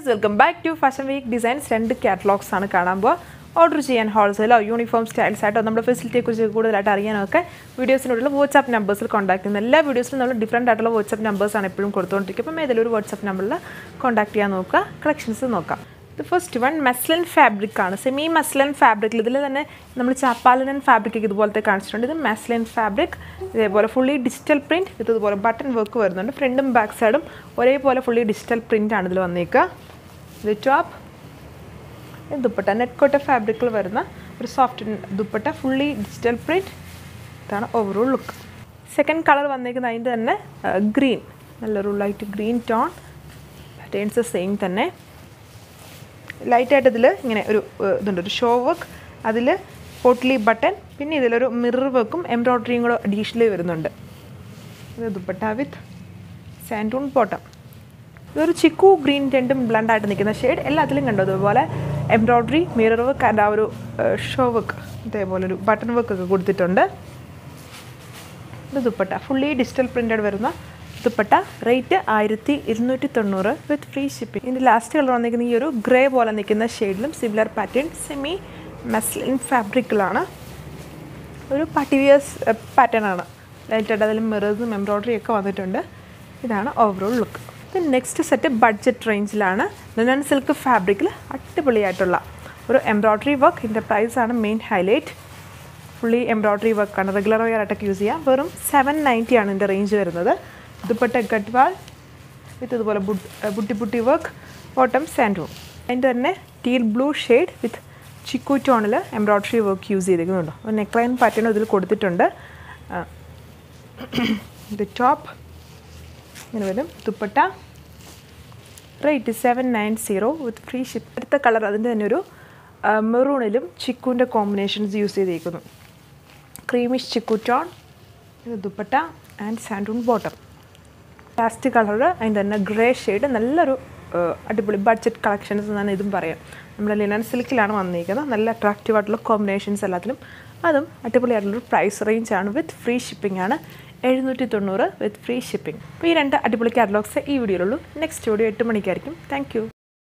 guys welcome back to fashion week designs രണ്ട് catalogues ആണ് കാണാൻ പോകുക ഓർഡർ ചെയ്യാൻ ഹോൾസെയിലോ യൂണിഫോം സ്റ്റൈൽസ് ആയിട്ടോ നമ്മുടെ ഫെസിലിറ്റിയെക്കുറിച്ച് കൂടുതലായിട്ട് അറിയാനൊക്കെ വീഡിയോസിനുള്ള വാട്സാപ്പ് നമ്പേഴ്സിൽ കോൺടാക്ട് ചെയ്യുന്ന എല്ലാ വീഡിയോസിലും നമ്മൾ ഡിഫറെൻ്റ് ആയിട്ടുള്ള വാട്സാപ്പ് നമ്പേഴ്സാണ് എപ്പോഴും കൊടുത്തുകൊണ്ടിരിക്കുക അപ്പം ഏതെങ്കിലും ഒരു വാട്സാപ്പ് നമ്പറിൽ കോൺടാക്ട് ചെയ്യാൻ നോക്കുക കളക്ഷൻസ് നോക്കാം ഇത് ഫസ്റ്റ് വൺ മെസ്ലൻ ഫാബ്രിക് ആണ് സെമി മെസ്ലൻ ഫാബ്രിക്കിൽ ഇതിൽ തന്നെ നമ്മൾ ചാപ്പാലനൻ ഫാബ്രിക് ഇതുപോലത്തെ കാണിച്ചിട്ടുണ്ട് ഇത് മെസ്ലൻ ഫാബ്രിക് ഇതേപോലെ ഫുള്ളി ഡിജിറ്റൽ പ്രിൻറ്റ് ഇത് ഇതുപോലെ ബട്ടൺ വർക്ക് വരുന്നുണ്ട് ഫ്രണ്ടും ബാക്ക് സൈഡും ഒരേപോലെ ഫുള്ളി ഡിജിറ്റൽ പ്രിൻ്റ് ആണ് ഇതിൽ വന്നേക്കുക ഇത് ടോപ്പ് ഇത് ദുപ്പട്ട നെറ്റ് കോട്ട ഫാബ്രിക്കിൽ വരുന്ന ഒരു soft dupatta fully digital print ഇതാണ് ഓവറോൾ ലുക്ക് സെക്കൻഡ് കളർ വന്നേക്കുന്നത് അതിൻ്റെ തന്നെ ഗ്രീൻ നല്ലൊരു light green tone patterns same തന്നെ ലൈറ്റായിട്ട് ഇതിൽ ഇങ്ങനെ ഒരു ഏഹ്, ഇതുണ്ട് ഒരു ഷോ വർക്ക് അതിൽ പോട്ട്ലി ബട്ടൺ പിന്നെ ഇതിലൊരു മിറർ വർക്കും എംബ്രോയ്ഡറിയും കൂടെ അഡീഷണലി വരുന്നുണ്ട് ഇത് ദുപ്പട്ട വിത്ത് സാൻഡൂൺ ബോട്ടം ഇതൊരു ചിക്കു ഗ്രീൻ രണ്ടും ബ്ലണ്ടായിട്ട് നിൽക്കുന്ന ഷെയ്ഡ് എല്ലാത്തിലും കണ്ടു അതുപോലെ എംബ്രോയ്ഡറി മിറർ വർക്ക് ആൻഡ് ആ ഒരു ഷോ വർക്ക് ഇതേപോലെ ഒരു ബട്ടൺ വർക്ക് ഒക്കെ കൊടുത്തിട്ടുണ്ട് ഇത് ദുപ്പട്ട ഫുള്ളി ഡിജിറ്റൽ പ്രിൻറ്റഡ് വരുന്ന ദുപ്പട്ട റേറ്റ് ആയിരത്തി ഇരുന്നൂറ്റി തൊണ്ണൂറ് വിത്ത് ഫ്രീ ഷിപ്പിംഗ് ഇതിൻ്റെ ലാസ്റ്റ് കളർ വന്നിരിക്കുന്ന ഈ ഒരു ഗ്രേ പോലെ നിൽക്കുന്ന ഷെയ്ഡിലും സിമിലർ പാറ്റേൺ സെമി മെസ്ലിൻ ഫാബ്രിക്കിലാണ് ഒരു പട്ടിവിയേഴ്സ് പാറ്റേൺ ആണ് ലൈറ്റായിട്ട് അതിൽ മിറേഴ്സും എംബ്രോയ്ഡറി ഒക്കെ വന്നിട്ടുണ്ട് ഇതാണ് ഓവറോൾ ലുക്ക് ഇത് നെക്സ്റ്റ് സെറ്റ് ബഡ്ജറ്റ് റേഞ്ചിലാണ് ലിനൻ സിൽക്ക് ഫാബ്രിക്കിൽ അടിപൊളിയായിട്ടുള്ള ഒരു എംബ്രോയ്ഡറി വർക്ക് ഇതിൻ്റെ പ്രൈസാണ് മെയിൻ ഹൈലൈറ്റ് ഫുള്ളി എംബ്രോയ്ഡറി വർക്കാണ് റെഗുലർ വെയർ ആയിട്ടൊക്കെ യൂസ് ചെയ്യാം വെറും സെവൻ നയൻറ്റി ആണ് ഇതിൻ്റെ റേഞ്ച് വരുന്നത് ദുപ്പട്ട ഗഡ്വാൾ വിത്ത് ഇതുപോലെ ബുഡ് ബുട്ടി ബുട്ടി വർക്ക് ബോട്ടം സാൻഡൂൺ അതിൻ്റെ തന്നെ teal blue shade with chikoo ടോണിൽ എംബ്രോയ്ഡറി വർക്ക് യൂസ് ചെയ്തിരിക്കുന്നുണ്ടോ ഒരു നെക്ക് ലൈൻ പാറ്റേൺ ഇതിൽ കൊടുത്തിട്ടുണ്ട് ആ, ഇത് ടോപ്പ് ഇങ്ങനെ വരും dupatta rate seven nine zero with free ship അടുത്ത കളർ അതിൻ്റെ തന്നെ ഒരു മെറൂണിലും ചിക്കുവിൻ്റെ കോമ്പിനേഷൻസ് യൂസ് ചെയ്തിരിക്കുന്നു ക്രീമിഷ് ചിക്കു ടോൺ ഇത് ദുപ്പട്ട ആൻഡ് സാൻഡൂൺ ബോട്ടം ലാസ്റ്റ് കളർ അതിൻ്റെ തന്നെ ഗ്രേ ഷെയ്ഡ് നല്ലൊരു ആ, അടിപൊളി ബഡ്ജറ്റ് കളക്ഷൻസ് എന്നാണ് ഇതും പറയാം നമ്മുടെ ലിനൻ സിൽക്കിലാണ് വന്നിരിക്കുന്നത് നല്ല അട്രാക്റ്റീവ് ആയിട്ടുള്ള കോമ്പിനേഷൻസ് എല്ലാത്തിലും അതും അടിപൊളിയായിട്ടുള്ളൊരു പ്രൈസ് റേഞ്ച് ആണ് വിത്ത് ഫ്രീ ഷിപ്പിംഗ് ആണ് എഴുന്നൂറ്റി തൊണ്ണൂറ് വിത്ത് ഫ്രീ ഷിപ്പിംഗ് അപ്പോൾ ഈ രണ്ട് അടിപൊളി കാറ്റലോഗ്സ് ഈ വീഡിയോയിലുള്ളൂ നെക്സ്റ്റ് വീഡിയോ എട്ട് മണിക്കായിരിക്കും താങ്ക് യു